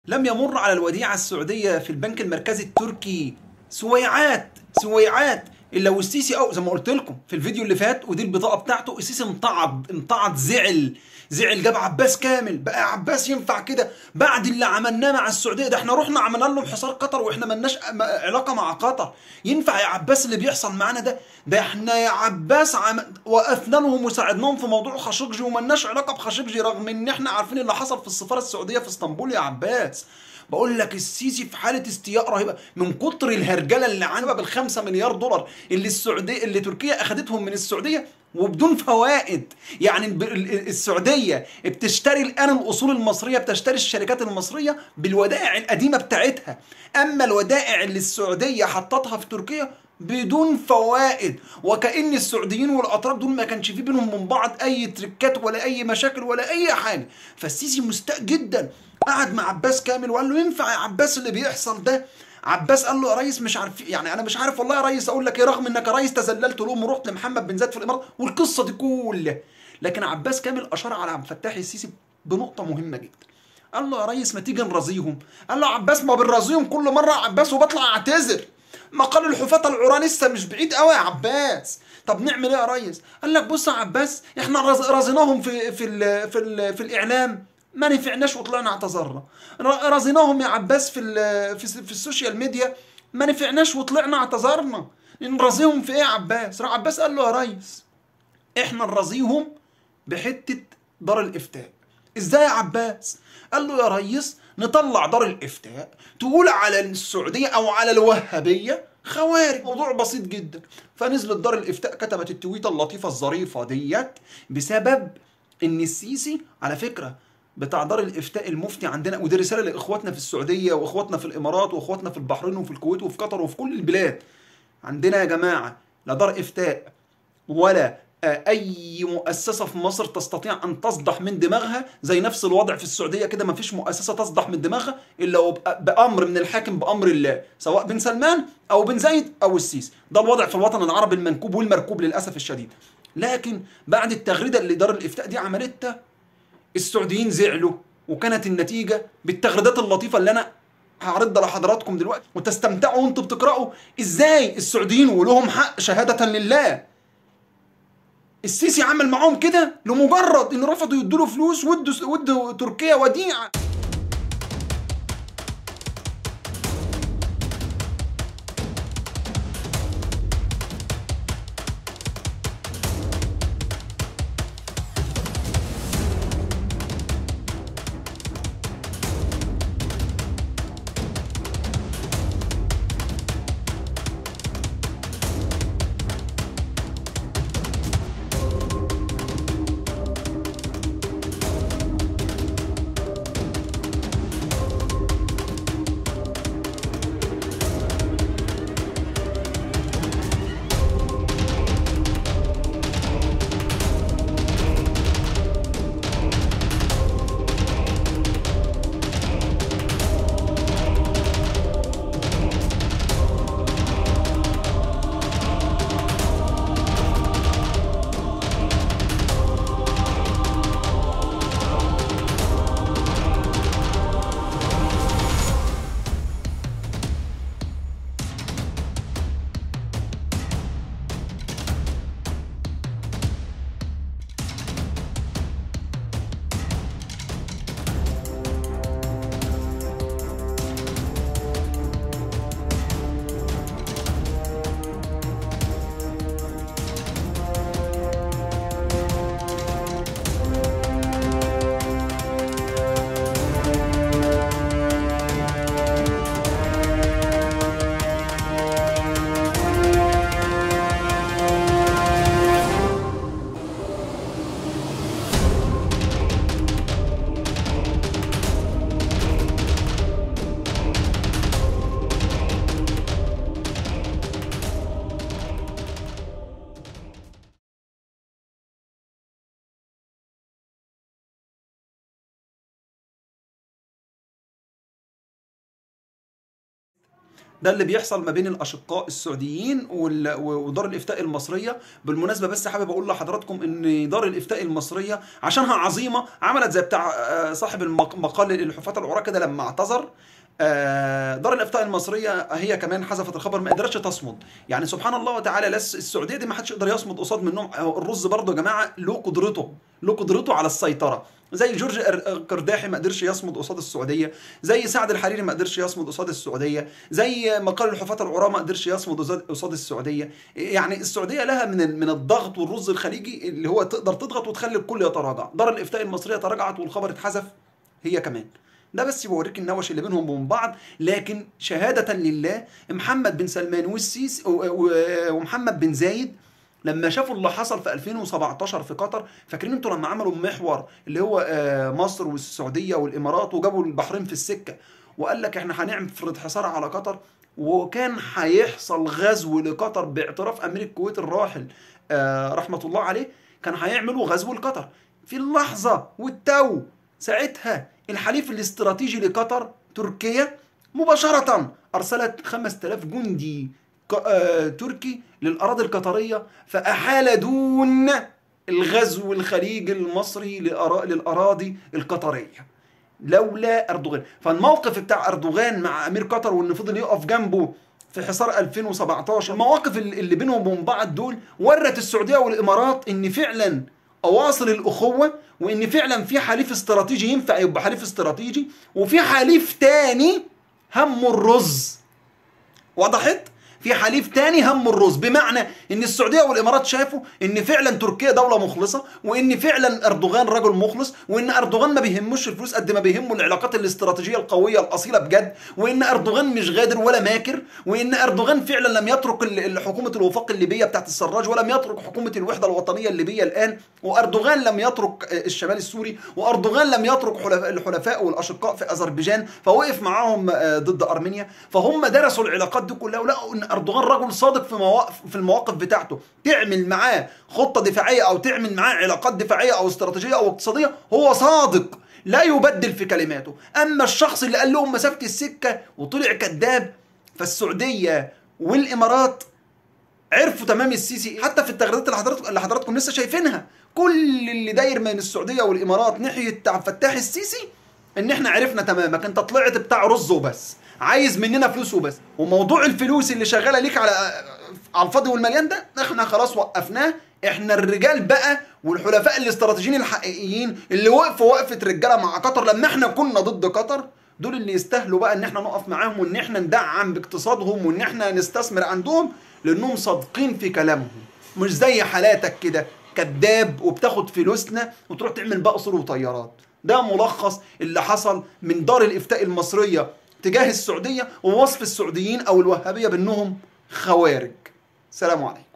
لم يمر على الوديعة السعودية في البنك المركزي التركي سويعات سويعات الا والسيسي او زي ما قلت لكم في الفيديو اللي فات ودي البطاقه بتاعته السيسي امتعض امتعض زعل زعل جاب عباس كامل بقى عباس ينفع كده بعد اللي عملناه مع السعوديه ده احنا رحنا عملنا لهم حصار قطر واحنا ملناش م- علاقه مع قطر ينفع يا عباس اللي بيحصل معانا ده ده احنا يا عباس عم... وقفنا لهم وساعدناهم في موضوع خاشقجي وملناش علاقه بخاشقجي رغم ان احنا عارفين اللي حصل في السفاره السعوديه في اسطنبول يا عباس بقول لك السيسي في حاله استياء رهيبه من كتر الهرجله اللي عنده بالخمسة مليار دولار اللي السعوديه اللي تركيا اخذتهم من السعوديه وبدون فوائد يعني الب- ال- السعوديه بتشتري الان الاصول المصريه بتشتري الشركات المصريه بالودائع القديمه بتاعتها اما الودائع اللي السعوديه حطتها في تركيا بدون فوائد وكأن السعوديين والأتراك دول ما كانش في بينهم من بعض أي تركات ولا أي مشاكل ولا أي حاجة فالسيسي مستاء جدا قعد مع عباس كامل وقال له ينفع يا عباس اللي بيحصل ده عباس قال له يا ريس مش عارف يعني انا مش عارف والله يا ريس اقول لك ايه رغم انك يا ريس تذللت لهم ورحت لمحمد بن زايد في الامارات والقصه دي كلها لكن عباس كامل اشار على عبد الفتاح السيسي بنقطه مهمه جدا قال له يا ريس ما تيجي نرازيهم قال له عباس ما بنرازيهم كل مره يا عباس وبطلع اعتذر ما قال الحفاة العرى لسه مش بعيد قوي يا عباس طب نعمل ايه يا ريس قال لك بص يا عباس احنا راز- رازيناهم في في ال في ال في الاعلام ما نفعناش وطلعنا اعتذرنا را- رازيناهم يا عباس في ال- في, الس- في السوشيال ميديا ما نفعناش وطلعنا اعتذرنا نرازيهم في ايه يا عباس راح عباس قال له يا ريس احنا نرازيهم بحته دار الافتاء ازاي يا عباس قال له يا ريس نطلع دار الافتاء تقول على السعوديه او على الوهابيه خوارج موضوع بسيط جدا فنزلت دار الافتاء كتبت التويته اللطيفه الظريفه ديت بسبب ان السيسي على فكره بتاع دار الافتاء المفتي عندنا ودي رساله لاخواتنا في السعوديه واخواتنا في الامارات واخواتنا في البحرين وفي الكويت وفي قطر وفي كل البلاد عندنا يا جماعه لا دار افتاء ولا آه، اي مؤسسه في مصر تستطيع ان تصدح من دماغها زي نفس الوضع في السعوديه كده ما فيش مؤسسه تصدح من دماغها الا وب- بامر من الحاكم بامر الله سواء بن سلمان او بن زايد او السيسي ده الوضع في الوطن العربي المنكوب والمركوب للاسف الشديد لكن بعد التغريده اللي دار الافتاء دي عملتها السعوديين زعلوا وكانت النتيجه بالتغريدات اللطيفه اللي انا هعرضها لحضراتكم دلوقتي وتستمتعوا وانتم بتقراوا ازاي السعوديين ولهم حق شهاده لله السيسي عمل معاهم كده لمجرد ان رفضوا يدوا له فلوس ودوا ودوا تركيا وديعه ده اللي بيحصل ما بين الاشقاء السعوديين وال- ودار الافتاء المصريه بالمناسبه بس حابب اقول لحضراتكم ان دار الافتاء المصريه عشانها عظيمه عملت زي بتاع آه، صاحب المق- مقال الحفاة العراة كده لما اعتذر آه، دار الافتاء المصريه هي كمان حذفت الخبر ما قدرتش تصمد يعني سبحان الله وتعالى لس السعوديه دي ما حدش يقدر يصمد قصاد منهم هو الرز برضه يا جماعه له قدرته له قدرته على السيطره زي جورج أر- قرداحي ما قدرش يصمد قصاد السعوديه زي سعد الحريري ما قدرش يصمد قصاد السعوديه زي مقال الحفاة العراة ما قدرش يصمد قصاد- قصاد السعوديه يعني السعوديه لها من ال- من الضغط والرز الخليجي اللي هو تقدر تضغط وتخلي الكل يتراجع دار الافتاء المصريه تراجعت والخبر اتحذف هي كمان ده بس بوريك النوش اللي بينهم وبين بعض لكن شهادة لله محمد بن سلمان والسيسي و- و- ومحمد بن زايد لما شافوا اللي حصل في 2017 في قطر فاكرين انتوا لما عملوا المحور اللي هو آه، مصر والسعوديه والامارات وجابوا البحرين في السكه وقال لك احنا هنفرض حصار على قطر وكان هيحصل غزو لقطر باعتراف امير الكويت الراحل آه، رحمه الله عليه كان هيعملوا غزو لقطر في اللحظه والتو ساعتها الحليف الاستراتيجي لقطر تركيا مباشرة أرسلت 5000 جندي ك- آه، تركي للأراضي القطرية فأحال دون الغزو الخليجي المصري لأرا- للأراضي القطرية لولا أردوغان فالموقف بتاع أردوغان مع أمير قطر وإن فضل يقف جنبه في حصار 2017 المواقف اللي اللي بينهم وبين بعض دول ورت السعودية والإمارات إن فعلا أواصر الأخوة وإن فعلا في حليف استراتيجي ينفع يبقى حليف استراتيجي وفي حليف تاني همه الرز وضحت في حليف تاني هم الرز بمعنى ان السعوديه والامارات شافوا ان فعلا تركيا دوله مخلصه وان فعلا اردوغان رجل مخلص وان اردوغان ما بيهموش الفلوس قد ما بيهمه العلاقات الاستراتيجيه القويه الاصيله بجد وان اردوغان مش غادر ولا ماكر وان اردوغان فعلا لم يترك ال- ال- حكومه الوفاق الليبيه بتاعت السراج ولم يترك حكومه الوحده الوطنيه الليبيه الان واردوغان لم يترك آه، الشمال السوري واردوغان لم يترك حلفاء الحلفاء والاشقاء في اذربيجان فوقف معاهم آه، ضد ارمينيا فهم درسوا العلاقات دي كلها ولقوا ان اردوغان رجل صادق في مواقف في المواقف بتاعته تعمل معاه خطه دفاعيه او تعمل معاه علاقات دفاعيه او استراتيجيه او اقتصاديه هو صادق لا يبدل في كلماته اما الشخص اللي قال لهم مسافه السكه وطلع كذاب فالسعوديه والامارات عرفوا تمام السيسي حتى في التغريدات اللي حضراتكم اللي حضراتكم لسه شايفينها كل اللي داير من السعوديه والامارات ناحيه عبد الفتاح السيسي ان احنا عرفنا تمامك انت طلعت بتاع رز وبس عايز مننا فلوس وبس وموضوع الفلوس اللي شغاله ليك على على الفاضي والمليان ده احنا خلاص وقفناه احنا الرجال بقى والحلفاء الاستراتيجيين الحقيقيين اللي وقفوا وقفه رجاله مع قطر لما احنا كنا ضد قطر دول اللي يستاهلوا بقى ان احنا نقف معاهم وان احنا ندعم باقتصادهم وان احنا نستثمر عندهم لانهم صادقين في كلامهم مش زي حالاتك كده كذاب وبتاخد فلوسنا وتروح تعمل بقى قصور وطيارات ده ملخص اللي حصل من دار الافتاء المصريه تجاه السعوديه ووصف السعوديين او الوهابيه بانهم خوارج سلام عليكم